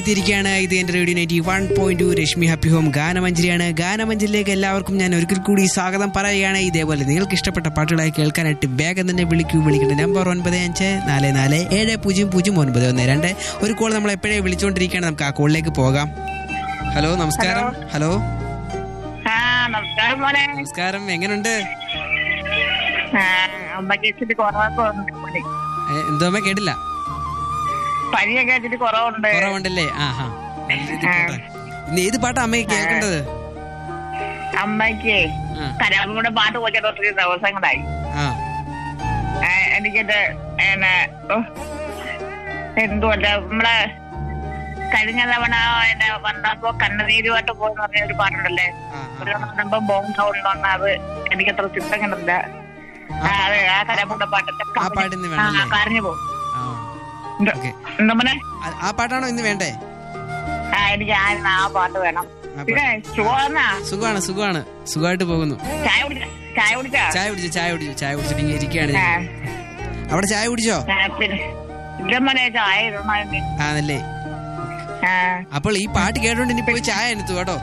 എത്തിയിരിക്കുകയാണ് ഇത് എന്റെ radio ninety one point two Rashmi happy home ഗാനമഞ്ജരിയാണ് ഗാനമഞ്ജരിയിലേക്ക് എല്ലാവർക്കും ഞാൻ ഒരിക്കൽ കൂടി സ്വാഗതം പറയുകയാണ് ഇതേപോലെ നിങ്ങൾക്ക് ഇഷ്ടപ്പെട്ട പാട്ടുകളായി കേൾക്കാനായിട്ട് വേഗം തന്നെ വിളിക്കൂ വിളിക്കേണ്ട നമ്പർ ഒൻപത് അഞ്ച് നാല് നാല് ഏഴ് പൂജ്യം പൂജ്യം ഒൻപത് ഒന്ന് രണ്ട് ഒരു കോൾ നമ്മൾ എപ്പോഴേ വിളിച്ചുകൊണ്ടിരിക്കുകയാണ് നമുക്ക് ആ കോളിലേക്ക് പോകാം ഹലോ നമസ്കാരം ഹലോ ആ നമസ്കാരം മോനെ നമസ്കാരം എങ്ങനെയുണ്ട് ആ, അമ്മയ്ക്ക് ഇച്ചിരി കുറവൊക്കെ ഉണ്ട് പനി. ഏ, എന്തോ അമ്മ കേട്ടില്ല പനിയൊക്കെ ഇച്ചിരി കുറവുണ്ട് കുറവുണ്ടല്ലേ ആ ഹാ നല്ല രീതിയിൽ പോട്ടെ. ഇന്ന് ഏത് പാട്ടാ അമ്മയ്ക്ക് കേൾക്കേണ്ടത് അമ്മയ്ക്ക് ആ. കലാപുടെ പാട്ട് പോയിട്ട് ഒത്തിരി ദിവസങ്ങളായി ആ ആ, എനിക്കത് പിന്നെ ഓ, എന്തുമല്ല നമ്മളെ കഴിഞ്ഞ തവണ എന്നെ വന്നപ്പോ കണ്ണുനീരുമായിട്ട് പോയെന്ന് പറഞ്ഞ ഒരു പാട്ടുണ്ടല്ലേ ആ, ഒരു ആ, വന്നപ്പോ ബോംബ് സൗണ്ട് വന്ന അത് എനിക്കത്ര ചിത്രം കണ്ടില്ല ആ അതെ ആ കലാപുടെ പാട്ട് ആ പാട്ട് ഇന്ന് വേണമല്ലേ? കരഞ്ഞു പോകും ആ ഓക്കെ എന്താ മോനെ ആ- ആ പാട്ടാണോ ഇന്ന് വേണ്ടേ ആ എനിക്ക് ആ ആ പാട്ട് വേണം ആ പിന്നെ ചുവന്നാ സുഖമാണ് സുഖമാണ് സുഖമായിട്ട് പോകുന്നു ചായ കുടിച്ച ചായ കുടിച്ചാ ചായ കുടിച്ചു ചായ കുടിച്ചു ചായ കുടിച്ചിട്ട് ഇങ്ങനെ ഇരിക്കുകയാണ് ആ, ഞാൻ. അവിടെ ചായ കുടിച്ചോ ആ, പിന്നെ ഇല്ല മോനെ ചായ ഇടണമായിരുന്നു ആണല്ലേ ആ. അപ്പോൾ ഈ പാട്ട് കേട്ടോണ്ട് ഇനി പോയി ചായ എടുത്തു കേട്ടോ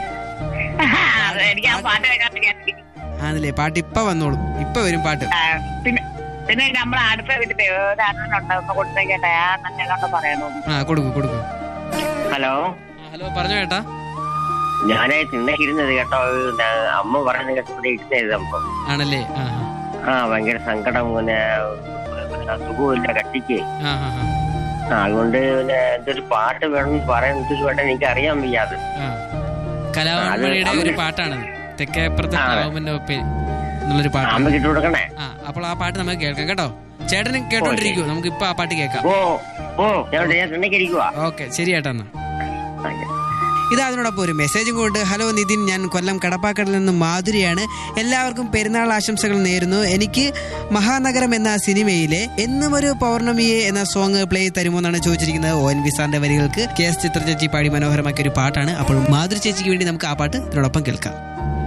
അത് എനിക്ക് ആ പാട്ട് കേൾക്കാത്ത കേട്ടി ആണല്ലേ പാട്ട് ഇപ്പൊ വന്നോളും ഇപ്പൊ വരും പാട്ട് ആ, പിന്നെ പിന്നെ നമ്മളെ അടുത്ത വീട്ടിലെ ഒരു അണ്ണനുണ്ട് ഒന്ന് കൊടുത്തേക്കട്ടെ ആ അണ്ണനോട് പറയണു ആ കൊടുക്കൂ കൊടുക്കൂ ഹലോ ഹലോ പറഞ്ഞു കേട്ടാ ഞാനേ തിന്നെ ഇരുന്നത് കേട്ടോ ഇത് അമ്മ പറയുന്നത് കേട്ടോ ഇരുന്നത് അപ്പൊ ആണല്ലേ ആ ആ ഭയങ്കര സങ്കടം പിന്നെ പിന്നെ സുഖമില്ല കട്ടിക്ക് ആ ആ ആ, ആ അതുകൊണ്ട് പിന്നെ എന്തൊരു പാട്ട് വേണം എന്ന് പറയാൻ എന്തൊരു പാട്ട് എനിക്ക് അറിയാൻ വയ്യാതെ ആ കലാമണിയുടെ അത് ഒരു പാട്ടാണ് തെക്കേപ്പുറത്തെ ആ. കലാമന്റെ ഒപ്പേ എന്നുള്ളൊരു പാട്ടാണ് അമ്മ കിട്ടു കൊടുക്കണേ ആ അപ്പോൾ ആ പാട്ട് നമുക്ക് കേൾക്കാം കേട്ടോ ചേട്ടനും കേട്ടോണ്ടിരിക്കൂ നമുക്ക് ഇപ്പൊ ആ പാട്ട് കേൾക്കാം ഓ ഓ ഞാൻ ഞാൻ തിണ്ണയ്ക്ക് ഇരിക്കുവാ ഓക്കെ ശരി ചേട്ടാ എന്നാ ഇത് അതിനോടൊപ്പം ഒരു മെസ്സേജും കൊണ്ട് ഹലോ നിതിൻ ഞാൻ കൊല്ലം കടപ്പാക്കടയിൽ നിന്ന് മാധുരിയാണ് എല്ലാവർക്കും പെരുന്നാൾ ആശംസകൾ നേരുന്നു എനിക്ക് മഹാനഗരം എന്ന സിനിമയിലെ എന്നും ഒരു പൗർണമിയെ എന്ന സോങ് പ്ലേ തരുമോ എന്നാണ് ചോദിച്ചിരിക്കുന്നത് ഒ എൻ വി സാറിന്റെ വരികൾക്ക് കെ എസ് ചിത്ര ചേച്ചി പാടി മനോഹരമാക്കിയ ഒരു പാട്ടാണ് അപ്പോൾ മാധുരി ചേച്ചിക്ക് വേണ്ടി നമുക്ക് ആ പാട്ട് ഇതിനോടൊപ്പം കേൾക്കാം